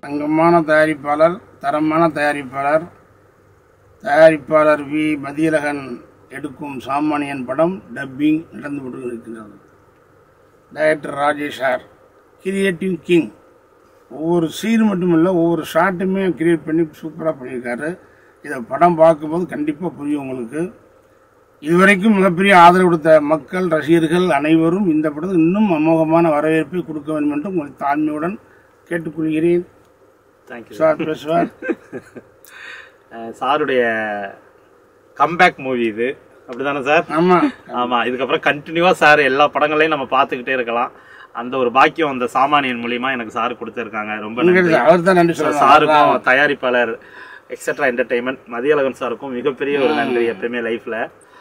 தங்கமான தயாரிப்பாளர் தரமான தயாரிப்பாளர் தயாரிப்பாளர் வி மதியழகன் எடுக்கும் சாமானியன் படம் டப்பிங் நடந்து கொண்டு இருக்கிறது director Rajesh sir creative king ஒவ்வொரு சீன் மட்டும் இல்லை ஒவ்வொரு ஷாட்டுமே கிரியேட் பண்ணி சூப்பராக பண்ணியிருக்காரு இதை படம் பார்க்கும்போது கண்டிப்பாக புரியும் உங்களுக்கு இதுவரைக்கும் மிகப்பெரிய ஆதரவு கொடுத்த மக்கள் ரசிகர்கள் அனைவரும் இந்த படத்துக்கு இன்னும் அமோகமான வரவேற்பை கொடுக்க வேண்டும் என்று உங்களை தாழ்மையுடன் கேட்டுக்கொள்கிறேன் தேங்க்யூ சார் பேசுவார் சாருடைய கம்பேக் மூவி இது அப்படிதானே சார் ஆமாம் ஆமா இதுக்கப்புறம் கண்டினியூவா சார் எல்லா படங்களையும் நம்ம பார்த்துக்கிட்டே இருக்கலாம் அந்த ஒரு பாக்கியம் அந்த சாமானியன் மூலியமா எனக்கு சார் கொடுத்துருக்காங்க ரொம்ப நன்றி அவர் தான் நன்றி So, சொல்லுவார் சாருக்கும் தயாரிப்பாளர் எக்ஸெட்ரா என்டர்டைன்மெண்ட் மதியழகன் சாருக்கும் மிகப்பெரிய ஒரு நன்றி எப்பயுமே லைஃப்ல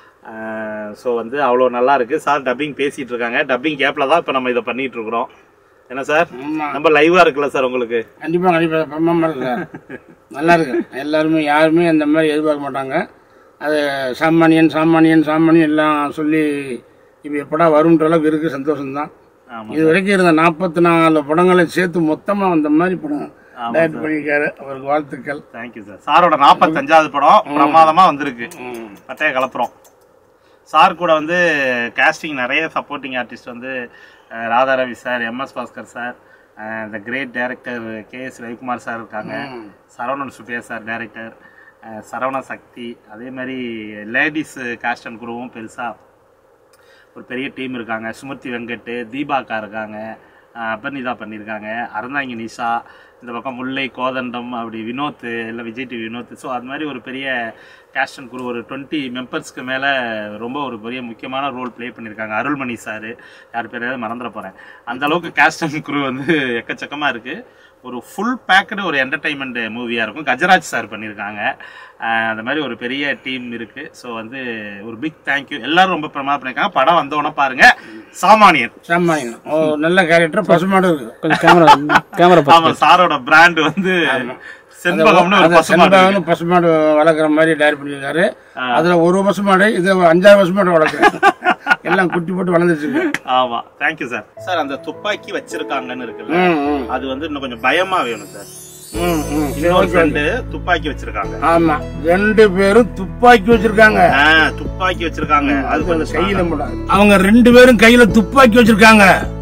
ஸோ வந்து அவ்வளோ நல்லா இருக்கு சார் டப்பிங் பேசிட்டு இருக்காங்க டப்பிங் கேப்ல தான் இப்போ நம்ம இதை பண்ணிட்டு இருக்கிறோம் என்ன சார் ஆமாம் ரொம்ப லைவா இருக்குல்ல சார் உங்களுக்கு கண்டிப்பாக கண்டிப்பாக பிரம்மாமல் இருக்கு சார் நல்லா இருக்கு எல்லாருமே யாருமே அந்த மாதிரி எதிர்பார்க்க மாட்டாங்க அது சாமானியன் சாமானியன் சாமானியன் எல்லாம் சொல்லி இப்போ எப்படா வரும்ன்ற அளவுக்கு இருக்குது சந்தோஷம்தான் ஆமா இது வரைக்கும் இருந்த நாற்பத்தி நாலு படங்களை சேர்த்து மொத்தமாக அந்த மாதிரி படம் டைரக்ட் பண்ணியிருக்காரு அவருக்கு வாழ்த்துக்கள் தேங்க்யூ சார் சாரோட நாற்பத்தஞ்சாவது படம் பிரமாதமா வந்திருக்கு ம். பட்டைய கலப்புறோம் சார் கூட வந்து காஸ்டிங் நிறைய சப்போர்ட்டிங் ஆர்டிஸ்ட் வந்து அஹ், Radha Ravi sir MS Bhaskar sir the great director K S Ravikumar sir இருக்காங்க சரவணன் சுப்பியா சார் டைரக்டர் சரவண சக்தி அதே மாதிரி லேடிஸ் காஸ்ட் அண்ட் குருவும் பெருசாக ஒரு பெரிய டீம் இருக்காங்க சுமதி வெங்கட் தீபாக்கா இருக்காங்க அஹ் அபர்ணிதா பண்ணியிருக்காங்க அறந்தாங்கி நிஷா இந்த பக்கம் முல்லை கோதண்டம் அப்படி வினோத் இல்லை விஜய் டிவி வினோத் ஸோ அது மாதிரி ஒரு பெரிய கேஸ்ட் அண்ட் குரு ஒரு டுவெண்ட்டி மெம்பர்ஸ்க்கு மேலே ரொம்ப ஒரு பெரிய முக்கியமான ரோல் ப்ளே பண்ணியிருக்காங்க அருள்மணி சார் யார் பேரையாவது மறந்துட போகிறேன் அந்த அளவுக்கு கேஸ்ட் அண்ட் குரு வந்து எக்கச்சக்கமாக இருக்குது ஒரு ஃபுல் பேக்கடு ஒரு என்டர்டைன்மெண்ட் மூவியாக இருக்கும் கஜராஜ் சார் பண்ணியிருக்காங்க அஹ் அந்த மாதிரி ஒரு பெரிய டீம் இருக்கு ஸோ வந்து ஒரு பிக் தேங்க்யூ எல்லாரும் ரொம்ப பிரமாதம் பண்ணியிருக்காங்க படம் வந்தோடனே பாருங்க சாமானியன் சாமானியன் ஓ நல்ல கேரக்டர் பசுமாடு இருக்கு கொஞ்சம் கேமரா கேமரா ஆமா சாரோட பிராண்ட் வந்து செண்பகம்னு ஒரு அது பசுமாடு செண்பகம்னு பசுமாடு வளர்க்குற மாதிரி டைரக்ட் பண்ணியிருக்காரு அதுல ஒரு பசுமாடு இது அஞ்சாறு பசுமாடு வளர்க்குறேன் எல்லாம் குட்டி போட்டு வளர்ந்துச்சு ஆமா தேங்க்யூ சார் சார் அந்த துப்பாக்கி வச்சிருக்காங்கன்னு இருக்குல்ல ம் ம் அது வந்து இன்னும் கொஞ்சம் பயமா வேணும் சார் ம் ம் இன்னொரு ஃப்ரெண்டு துப்பாக்கி வச்சிருக்காங்க ஆமா ரெண்டு பேரும் துப்பாக்கி வச்சிருக்காங்க ஆ, துப்பாக்கி வச்சிருக்காங்க அது கொஞ்சம் கையில முடியாது அவங்க ரெண்டு பேரும் கையில துப்பாக்கி வச்சிருக்காங்க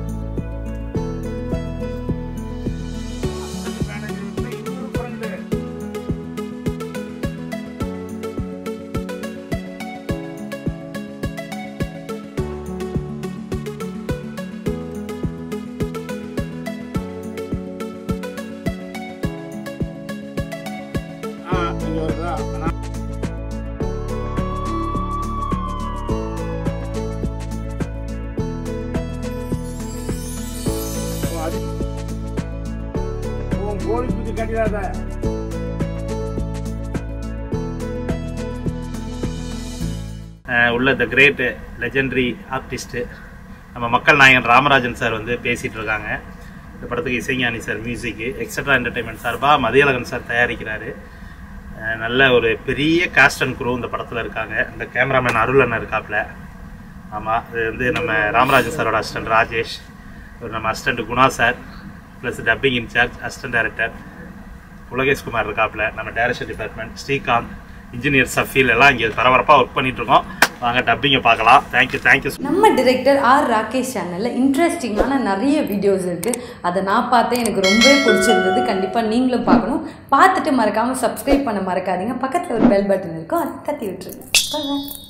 ஆ, இங்க வருதா? நான் ஓ, அது- உன் கோழி குஞ்சு கட்டிடாத அஹ் உள்ள த கிரேட் லெஜெண்டரி ஆர்டிஸ்ட் நம்ம மக்கள் நாயகன் ராமராஜன் சார் வந்து பேசிட்டு இருக்காங்க இந்த படத்துக்கு இசைஞானி சார் மியூசிக்கு எக்ஸட்ரா என்டர்டைன்மெண்ட் சார்பாக மதியழகன் சார் தயாரிக்கிறாரு அஹ் நல்ல ஒரு பெரிய காஸ்ட் அண்ட் குரூ இந்த படத்தில் இருக்காங்க இந்த கேமராமேன் அருள் அண்ணன் இருக்காப்புல ஆமாம் இது வந்து நம்ம ராமராஜன் சாரோட அசிஸ்டன்ட் ராஜேஷ் ஒரு நம்ம assistant Guna sir plus dubbing incharge assistant director Ulagesh Kumar இருக்காப்புல நம்ம direction department Srikanth engineer Safeel எல்லாம் இங்கே பரபரப்பாக ஒர்க் பண்ணிட்டு இருக்கோம் வாங்க டப்பிங்கை பார்க்கலாம் தேங்க்யூ தேங்க்யூ நம்ம டிரெக்டர் ஆர் ராகேஷ் சேனலில் இன்ட்ரெஸ்டிங்கான நிறைய வீடியோஸ் இருக்குது அதை நான் பார்த்தேன் எனக்கு ரொம்பவே பிடிச்சிருந்தது கண்டிப்பாக நீங்களும் பார்க்கணும் பார்த்துட்டு மறக்காமல் சப்ஸ்கிரைப் பண்ண மறக்காதீங்க பக்கத்தில் ஒரு பெல் பட்டன் இருக்கும் அதை தட்டி விட்டுருங்க Bye bye.